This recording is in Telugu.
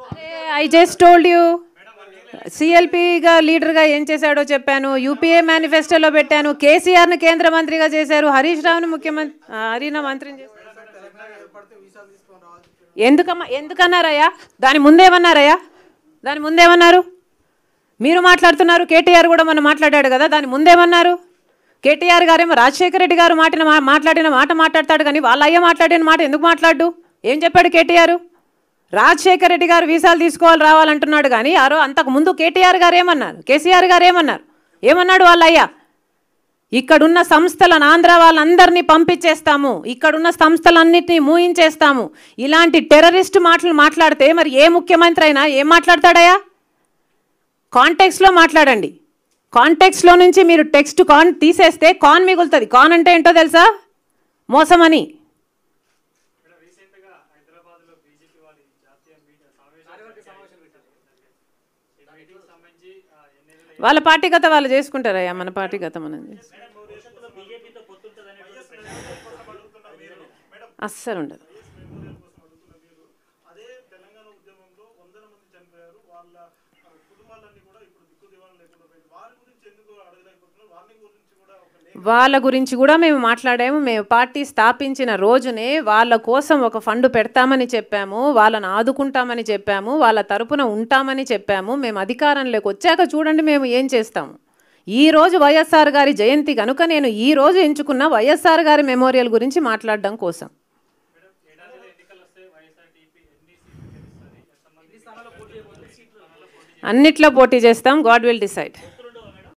ఐ జస్ట్ టోల్డ్ యూ సిఎల్పిగా లీడర్గా ఏం చేశాడో చెప్పాను యూపీఏ మేనిఫెస్టోలో పెట్టాను కేసీఆర్ని కేంద్ర మంత్రిగా చేశారు హరీష్ రావుని ముఖ్యమంత్రి ఆ, హరిన మంత్రిని చేశారు ఎందుకమ్మా ఎందుకన్నారయ్యా దాని ముందేమన్నారయ్యా దాని ముందేమన్నారు మీరు మాట్లాడుతున్నారు కేటీఆర్ కూడా మొన్న మాట్లాడాడు కదా దాని ముందేమన్నారు కేటీఆర్ గారేమో రాజశేఖర రెడ్డి గారు మాటిన మా- మాట్లాడిన మాట మాట్లాడతాడు కానీ వాళ్ళ అయ్య మాట్లాడిన మాట ఎందుకు మాట్లాడు ఏం చెప్పాడు కేటీఆర్ రాజశేఖర రెడ్డి గారు వీసాలు తీసుకోవాలి రావాలంటున్నాడు కానీ ఆరో అంతకు ముందు కేటీఆర్ గారు ఏమన్నారు కేసీఆర్ గారు ఏమన్నారు ఏమన్నాడు వాళ్ళ అయ్యా ఇక్కడున్న సంస్థలను ఆంధ్ర వాళ్ళందరినీ పంపించేస్తాము ఇక్కడున్న సంస్థలన్నింటినీ మూయించేస్తాము ఇలాంటి టెర్రరిస్ట్ మాటలు మాట్లాడితే మరి ఏ ముఖ్యమంత్రి అయినా ఏం మాట్లాడతాడయా కాంటెక్స్లో మాట్లాడండి కాంటెక్స్లో నుంచి మీరు టెక్స్ట్ కాన్ తీసేస్తే కాన్ మిగులుతుంది కాన్ అంటే ఏంటో తెలుసా మోసమని రీసెంట్ గా హైదరాబాద్ లో బీజేపీ వాళ్ళు జాతీయ మీడియా సమావేశం పెట్టారు. ఈ మీటింగ్ సంబంధించి ఆ, ఎన్ని నెలలు వాళ్ళ పార్టీ గత వాళ్ళు చేసుకుంటారయ్యా మన పార్టీ గత మనం చేస్తాం. బీజేపీతో పొత్తుంటదనేటువంటి అస్సలు ఉండదు అదే తెలంగాణ ఉద్యమంలో వందల మంది చనిపోయారు వాళ్ళ ఆ, కుటుంబాలన్నీ కూడా ఇప్పుడు దిక్కు దివాణం లేకుండా పోయింది వారి గురించి ఎందుకు అడగలేకపోతున్నారు వారి గురించి కూడా ఒక లేఖ వాళ్ళ గురించి కూడా మేము మాట్లాడాము మేము పార్టీ స్థాపించిన రోజునే వాళ్ళ కోసం ఒక ఫండ్ పెడతామని చెప్పాము వాళ్ళని ఆదుకుంటామని చెప్పాము వాళ్ళ తరపున ఉంటామని చెప్పాము మేము అధికారంలోకి వచ్చాక చూడండి మేము ఏం చేస్తాము ఈ రోజు వైఎస్ఆర్ గారి జయంతి కనుక నేను ఈ రోజు ఎంచుకున్న వైఎస్ఆర్ గారి మెమోరియల్ గురించి మాట్లాడడం కోసం ఏడాదిలో ఎన్నికలు వస్తే వైఎస్ఆర్టీపీ ఎన్ని సీట్లు గెలుస్తుంది ఎంతమంది అన్నిట్లో పోటీ చేస్తాం గాడ్ విల్ డిసైడ్